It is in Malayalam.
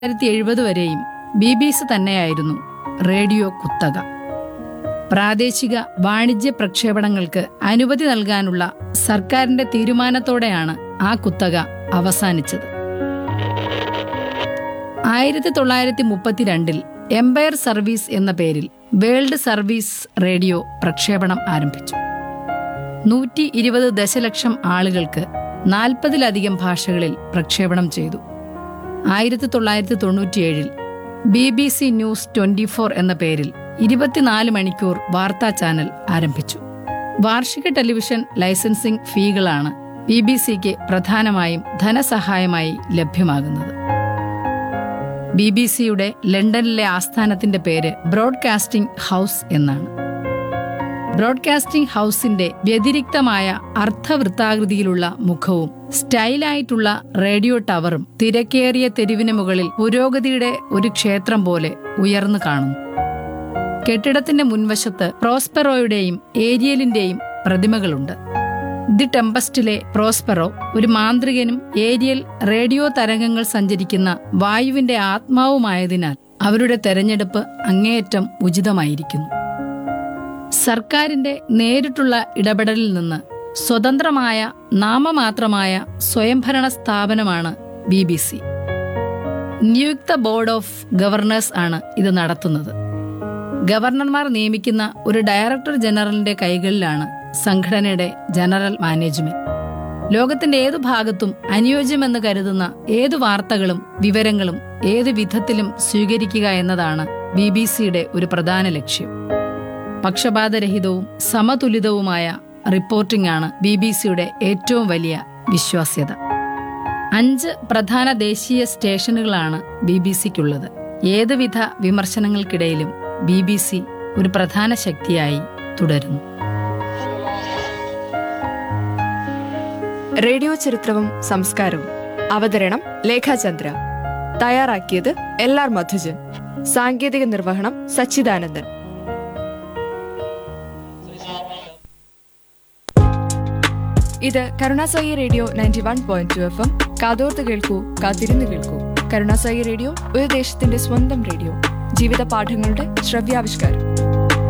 ആയിരത്തി എഴുപത് വരെയും ബി ബി സി തന്നെയായിരുന്നു റേഡിയോ കുത്തക പ്രാദേശിക വാണിജ്യ പ്രക്ഷേപണങ്ങൾക്ക് അനുമതി നൽകാനുള്ള സർക്കാരിന്റെ തീരുമാനത്തോടെയാണ് ആ കുത്തക അവസാനിച്ചത് ആയിരത്തി തൊള്ളായിരത്തി മുപ്പത്തിരണ്ടിൽ എംപയർ സർവീസ് എന്ന പേരിൽ വേൾഡ് സർവീസ് റേഡിയോ പ്രക്ഷേപണം ആരംഭിച്ചു നൂറ്റി ഇരുപത് ദശലക്ഷം ആളുകൾക്ക് നാൽപ്പതിലധികം ഭാഷകളിൽ പ്രക്ഷേപണം ചെയ്തു ആയിരത്തി തൊള്ളായിരത്തി തൊണ്ണൂറ്റിയേഴിൽ B B C news twenty four എന്ന പേരിൽ ഇരുപത്തിനാല് മണിക്കൂർ വാർത്താ ചാനൽ ആരംഭിച്ചു വാർഷിക ടെലിവിഷൻ ലൈസൻസിംഗ് ഫീകളാണ് ബി ബി സിക്ക് പ്രധാനമായും ധനസഹായമായി ലഭ്യമാകുന്നത് ബി ബി സിയുടെ ലണ്ടനിലെ ആസ്ഥാനത്തിന്റെ പേര് ബ്രോഡ്കാസ്റ്റിംഗ് ഹൗസ് എന്നാണ് ബ്രോഡ്കാസ്റ്റിംഗ് ഹൗസിന്റെ വ്യതിരിക്തമായ അർത്ഥവൃത്താകൃതിയിലുള്ള മുഖവും സ്റ്റൈലായിട്ടുള്ള റേഡിയോ ടവറും തിരക്കേറിയ തെരുവിന് മുകളിൽ പുരോഗതിയുടെ ഒരു ക്ഷേത്രം പോലെ ഉയർന്നു കാണുന്നു കെട്ടിടത്തിന്റെ മുൻവശത്ത് പ്രോസ്പെറോയുടെയും ഏരിയലിന്റെയും പ്രതിമകളുണ്ട് ദി ടെമ്പസ്റ്റിലെ പ്രോസ്പെറോ ഒരു മാന്ത്രികനും ഏരിയൽ റേഡിയോ തരംഗങ്ങൾ സഞ്ചരിക്കുന്ന വായുവിന്റെ ആത്മാവുമായതിനാൽ അവരുടെ തെരഞ്ഞെടുപ്പ് അങ്ങേയറ്റം ഉചിതമായിരിക്കുന്നു സർക്കാരിന്റെ നേരിട്ടുള്ള ഇടപെടലിൽ നിന്ന് സ്വതന്ത്രമായ നാമമാത്രമായ സ്വയംഭരണ സ്ഥാപനമാണ് ബി ബി സി നിയുക്ത ബോർഡ് ഓഫ് ഗവർണേഴ്സ് ആണ് ഇത് നടത്തുന്നത് ഗവർണർമാർ നിയമിക്കുന്ന ഒരു ഡയറക്ടർ ജനറലിന്റെ കൈകളിലാണ് സംഘടനയുടെ ജനറൽ മാനേജ്മെന്റ് ലോകത്തിന്റെ ഏതു ഭാഗത്തും അനുയോജ്യമെന്ന് കരുതുന്ന ഏതു വാർത്തകളും വിവരങ്ങളും ഏതു വിധത്തിലും സ്വീകരിക്കുക എന്നതാണ് ബി ബി സിയുടെ ഒരു പ്രധാന ലക്ഷ്യം പക്ഷപാതരഹിതവും സമതുലിതവുമായ റിപ്പോർട്ടിംഗ് ആണ് ബി ബി സിയുടെ ഏറ്റവും വലിയ വിശ്വാസ്യത അഞ്ച് പ്രധാന ദേശീയ സ്റ്റേഷനുകളാണ് ബി ബി സിക്കുള്ളത് ഏതുവിധ വിമർശനങ്ങൾക്കിടയിലും ബി ബി സി ഒരു പ്രധാന ശക്തിയായി തുടരുന്നു റേഡിയോ ചരിത്രവും സംസ്കാരവും അവതരണം ലേഖാചന്ദ്ര തയ്യാറാക്കിയത് എൽ ആർ മധുജൻ സാങ്കേതിക നിർവഹണം സച്ചിദാനന്ദൻ ഇത് Karunasai radio ninety one point two F M കാതോർത്ത് കേൾക്കൂ കാത്തിരുന്ന് കേൾക്കൂ കരുണാസായി റേഡിയോ ഒരു ദേശത്തിന്റെ സ്വന്തം റേഡിയോ ജീവിത പാഠങ്ങളുടെ ശ്രവ്യാവിഷ്കാരം